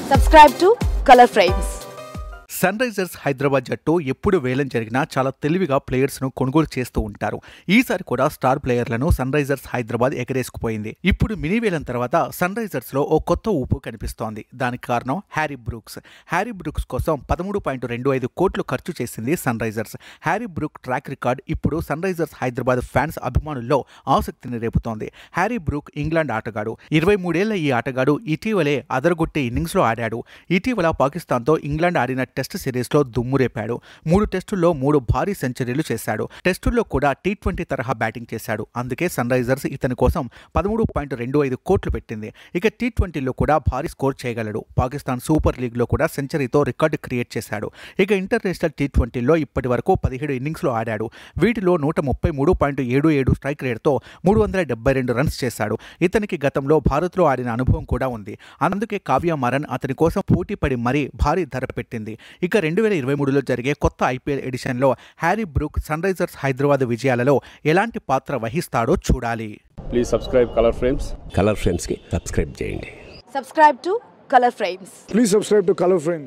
Subscribe to Color Frames. Sunrisers Hyderabad జట్టు ఎప్పుడు వేలం జరిగినా చాలా తెలివిగా ప్లేయర్స్ను కొనుగోలు చేస్తూ ఉంటారు ఈసారి కూడా స్టార్ ప్లేయర్లను సన్ రైజర్స్ హైదరాబాద్ ఎగరేసుకుపోయింది ఇప్పుడు మినీ వేలం తర్వాత సన్ రైజర్స్ లో ఓ కొత్త ఊపు కనిపిస్తోంది దానికి కారణం హ్యారీ బ్రూక్స్ హ్యారీ బ్రూక్స్ కోసం పదమూడు పాయింట్ రెండు ఐదు కోట్లు ఖర్చు చేసింది Sunrisers Harry Brook track record ఇప్పుడు సన్ రైజర్స్ హైదరాబాద్ ఫ్యాన్స్ అభిమానుల్లో ఆసక్తిని రేపుతోంది హ్యారీ బ్రూక్ ఇంగ్లాండ్ ఆటగాడు ఇరవై మూడేళ్ల ఈ ఆటగాడు ఇటీవలే అదరగొట్టే ఇన్నింగ్స్లో ఆడాడు ఇటీవల పాకిస్తాన్తో ఇంగ్లాండ్ ఆడిన టెస్ట్ సిరీస్లో దుమ్మురేపాడు మూడు టెస్టుల్లో మూడు భారీ సెంచరీలు చేశాడు టెస్టుల్లో కూడా టీ ట్వంటీ తరహా బ్యాటింగ్ చేశాడు అందుకే సన్ రైజర్స్ ఇతని కోసం పదమూడు పాయింట్ రెండు ఐదు కోట్లు పెట్టింది ఇక టీ ట్వంటీలో కూడా భారీ స్కోర్ చేయగలడు పాకిస్తాన్ సూపర్ లీగ్లో కూడా సెంచరీతో రికార్డు క్రియేట్ చేశాడు ఇక ఇంటర్నేషనల్ టీ ట్వంటీలో ఇప్పటి వరకు పదిహేడు ఇన్నింగ్స్లో ఆడాడు వీటిలో నూట ముప్పై మూడు పాయింట్ ఏడు ఏడు స్ట్రైక్ రేట్తో మూడు వందల డెబ్బై రెండు రన్స్ చేశాడు ఇతనికి గతంలో భారత్లో ఆడిన అనుభవం కూడా ఉంది అందుకే కావ్య మరన్ అతని కోసం పోటీ పడి మరీ భారీ ధర పెట్టింది ఇక రెండు వేల ఇరవై మూడులో జరిగే కొత్త ఐపీఎల్ ఎడిషన్లో Harry Brook Sunrisers Hyderabad విజయాలలో ఎలాంటి పాత్ర వహిస్తాడో చూడాలి please subscribe Color Frames Color ఫ్రేమ్స్కి సబ్స్క్రైబ్ చేయండి Subscribe to Color Frames. Please subscribe to Color Frames.